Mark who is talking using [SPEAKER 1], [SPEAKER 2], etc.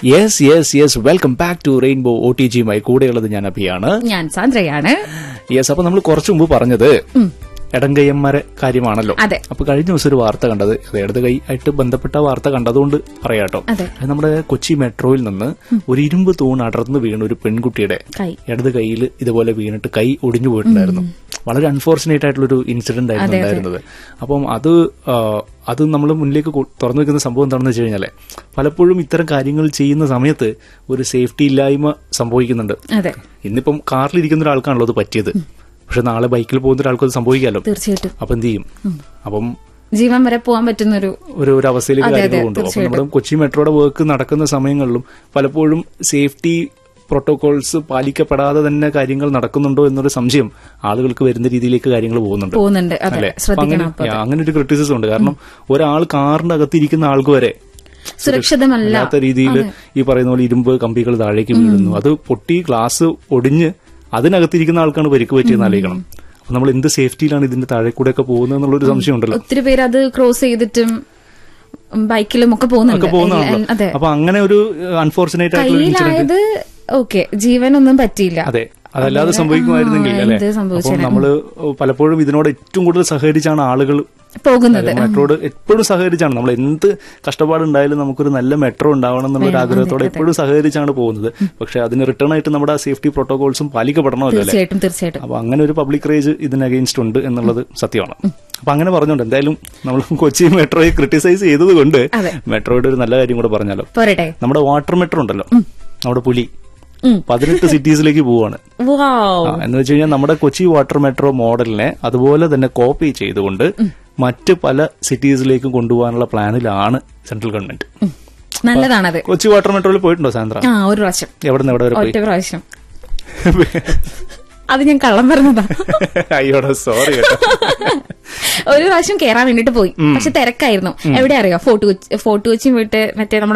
[SPEAKER 1] Yes yes yes welcome back to Rainbow O T ജിയുമായി കൂടെയുള്ളത് ഞാൻ അഭിയാണ്
[SPEAKER 2] ഞാൻ സാന്ദ്രയാണ്
[SPEAKER 1] യെസ് അപ്പൊ നമ്മൾ കുറച്ചു മുമ്പ് പറഞ്ഞത് എടങ്കയ്യന്മാരെ കാര്യമാണല്ലോ
[SPEAKER 2] അതെ.
[SPEAKER 1] അപ്പൊ കഴിഞ്ഞ ദിവസം ഒരു വാർത്ത കണ്ടത് അത് ഇടത് കൈ ആയിട്ട് ബന്ധപ്പെട്ട വാർത്ത കണ്ടതുകൊണ്ട് പറയാട്ടോ
[SPEAKER 2] അതെ.
[SPEAKER 1] അത് നമ്മുടെ കൊച്ചി മെട്രോയിൽ നിന്ന് ഒരു ഇരുമ്പ് തൂൺ അടർന്ന് വീണ ഒരു പെൺകുട്ടിയുടെ
[SPEAKER 2] കൈ
[SPEAKER 1] ഇടത് കൈയിൽ ഇതുപോലെ വീണിട്ട് കൈ ഒടിഞ്ഞു പോയിട്ടുണ്ടായിരുന്നു വളരെ അൺഫോർച്ചുനേറ്റ് ആയിട്ടുള്ള ഒരു ഇൻസിഡന്റ് ആയിരുന്നു ഉണ്ടായിരുന്നത് അപ്പം അത് ആ, അത് നമ്മൾ മുന്നിലേക്ക് കൊ- തുറന്നു വെക്കുന്ന സംഭവം എന്താണെന്ന് വെച്ച് കഴിഞ്ഞാല് പലപ്പോഴും ഇത്തരം കാര്യങ്ങൾ ചെയ്യുന്ന സമയത്ത് ഒരു സേഫ്റ്റി ഇല്ലായ്മ സംഭവിക്കുന്നുണ്ട്
[SPEAKER 2] അതെ
[SPEAKER 1] ഇന്നിപ്പം കാറിലിരിക്കുന്ന ഒരാൾക്കാണല്ലോ അത് പറ്റിയത് പക്ഷെ നാളെ ബൈക്കിൽ പോകുന്ന ഒരാൾക്ക് അത് സംഭവിക്കാമല്ലോ
[SPEAKER 2] തീർച്ചയായിട്ടും
[SPEAKER 1] അപ്പൊ എന്ത് ചെയ്യും അപ്പം
[SPEAKER 2] ജീവൻ വരെ പോകാൻ പറ്റുന്നൊരു
[SPEAKER 1] ഒരു ഒരു അവസ്ഥയിലേക്ക്
[SPEAKER 2] അതെ, അതെ,
[SPEAKER 1] കാര്യങ്ങൾ കൊണ്ടുപോകും അപ്പൊ
[SPEAKER 2] തീർച്ചയായിട്ടും.
[SPEAKER 1] നമ്മുടെ കൊച്ചി മെട്രോയുടെ വർക്ക് നടക്കുന്ന സമയങ്ങളിലും പലപ്പോഴും സേഫ്റ്റി പ്രോട്ടോകോൾസ് പാലിക്കപ്പെടാതെ തന്നെ കാര്യങ്ങൾ നടക്കുന്നുണ്ടോ എന്നൊരു സംശയം ആളുകൾക്ക് വരുന്ന രീതിയിലേക്ക് കാര്യങ്ങൾ പോകുന്നുണ്ട്
[SPEAKER 2] പോകുന്നുണ്ട് അതെ
[SPEAKER 1] അല്ലെ അപ്പൊ
[SPEAKER 2] ശ്രദ്ധിക്കണം
[SPEAKER 1] അങ്ങനെ yeah, അങ്ങനെ ഒരു ക്രിറ്റിസിസം ഉണ്ട് കാരണം ഒരാൾ കാറിന്റെ അകത്തിരിക്കുന്ന ആൾക്ക് വരെ
[SPEAKER 2] സുരക്ഷിതമല്ല
[SPEAKER 1] അല്ലാത്ത രീതിയിൽ ഈ പറയുന്ന പോലെ ഇരുമ്പ് കമ്പികൾ താഴേക്ക് വീഴുന്നു അത് പൊട്ടി ഗ്ലാസ് ഒടിഞ്ഞ് അതിനകത്തിരിക്കുന്ന ആൾക്കാണ് പരിക്ക് പറ്റിയെന്ന് ആലോചിക്കണം അപ്പൊ നമ്മൾ എന്ത് സേഫ്റ്റിയിലാണ് ഇതിന്റെ താഴെ കൂടെ ഒക്കെ പോകുന്നത് എന്നുള്ളൊരു സംശയം ഉണ്ടല്ലോ
[SPEAKER 2] ഒത്തിരി പേര് അത് ക്രോസ് ചെയ്തിട്ടും ബൈക്കിലും ഒക്കെ പോകുന്നുണ്ട്
[SPEAKER 1] ഒക്കെ പോകുന്നതാണല്ലോ
[SPEAKER 2] അതെ
[SPEAKER 1] അപ്പൊ അങ്ങനെ ഒരു അൺഫോർച്ചുനേറ്റ് ആയിട്ടുള്ള ഇൻസിഡന്റ്
[SPEAKER 2] കയ്യിലായത് ഓക്കെ ജീവനൊന്നും പറ്റിയില്ല
[SPEAKER 1] അതെ അതല്ലാതെ സംഭവിക്കുമായിരുന്നെങ്കിൽ
[SPEAKER 2] ആ,
[SPEAKER 1] അല്ലെ
[SPEAKER 2] എന്ത്
[SPEAKER 1] അപ്പം
[SPEAKER 2] സംഭവിച്ചേനെ?
[SPEAKER 1] നമ്മള് പലപ്പോഴും ഇതിനോട് ഏറ്റവും കൂടുതൽ സഹകരിച്ചാണ് ആളുകൾ
[SPEAKER 2] പോകുന്നത്
[SPEAKER 1] മെട്രോട് എപ്പോഴും സഹകരിച്ചാണ് നമ്മൾ എന്ത് കഷ്ടപ്പാടുണ്ടായാലും നമുക്കൊരു നല്ല മെട്രോ ഉണ്ടാവണം എന്നുള്ള ഒരു ആഗ്രഹത്തോടെ എപ്പോഴും സഹകരിച്ചാണ് പോകുന്നത് പക്ഷെ അതിന് റിട്ടേൺ ആയിട്ട് നമ്മുടെ സേഫ്റ്റി പ്രോട്ടോകോൾസും പാലിക്കപ്പെടണമല്ലോ അല്ലെ
[SPEAKER 2] തീർച്ചയായിട്ടും തീർച്ചയായിട്ടും
[SPEAKER 1] അപ്പൊ അങ്ങനെ ഒരു പബ്ലിക് റേജ് ഇതിന് അഗെയിൻസ്റ്റ് ഉണ്ട് എന്നുള്ളത് സത്യമാണ് അപ്പൊ അങ്ങനെ പറഞ്ഞോണ്ട് എന്തായാലും നമ്മൾ കൊച്ചി മെട്രോയെ ക്രിട്ടിസൈസ് ചെയ്തത് കൊണ്ട്
[SPEAKER 2] അതെ.
[SPEAKER 1] മെട്രോയുടെ ഒരു നല്ല കാര്യം കൂടെ പറഞ്ഞാലോ
[SPEAKER 2] പോരട്ടെ
[SPEAKER 1] നമ്മുടെ വാട്ടർ മെട്രോ ഉണ്ടല്ലോ നമ്മുടെ പുലി
[SPEAKER 2] ഉം.
[SPEAKER 1] പതിനെട്ട് സിറ്റീസിലേക്ക് പോവാണ്
[SPEAKER 2] വാവ്
[SPEAKER 1] ആ, എന്ന് വെച്ച് കഴിഞ്ഞാൽ നമ്മുടെ കൊച്ചി വാട്ടർ മെട്രോ മോഡലിനെ അതുപോലെ തന്നെ കോപ്പി ചെയ്തുകൊണ്ട് മറ്റ് പല സിറ്റീസിലേക്കും കൊണ്ടുപോകാനുള്ള പ്ലാനിലാണ് സെൻട്രൽ ഗവൺമെന്റ്
[SPEAKER 2] നല്ലതാണത്
[SPEAKER 1] കൊച്ചി വാട്ടർ മെട്രോയിൽ പോയിട്ടുണ്ടോ സാന്ദ്ര
[SPEAKER 2] ആ ഒരു പ്രാവശ്യം
[SPEAKER 1] എവിടെ നിന്ന് എവിടെ വരെ പോയി
[SPEAKER 2] ഒറ്റ പ്രാവശ്യം അത് ഞാൻ കള്ളം പറഞ്ഞതാ
[SPEAKER 1] അയ്യോടാ സോറി കേട്ടോ
[SPEAKER 2] ഒരു പ്രാവശ്യം കേറാൻ വേണ്ടിട്ട് പോയി പക്ഷെ തിരക്കായിരുന്നു എവിടെ അറിയോ ഫോർട്ട് കൊച്ചി ഫോർട്ട് കൊച്ചി പോയിട്ട് മറ്റേ നമ്മുടെ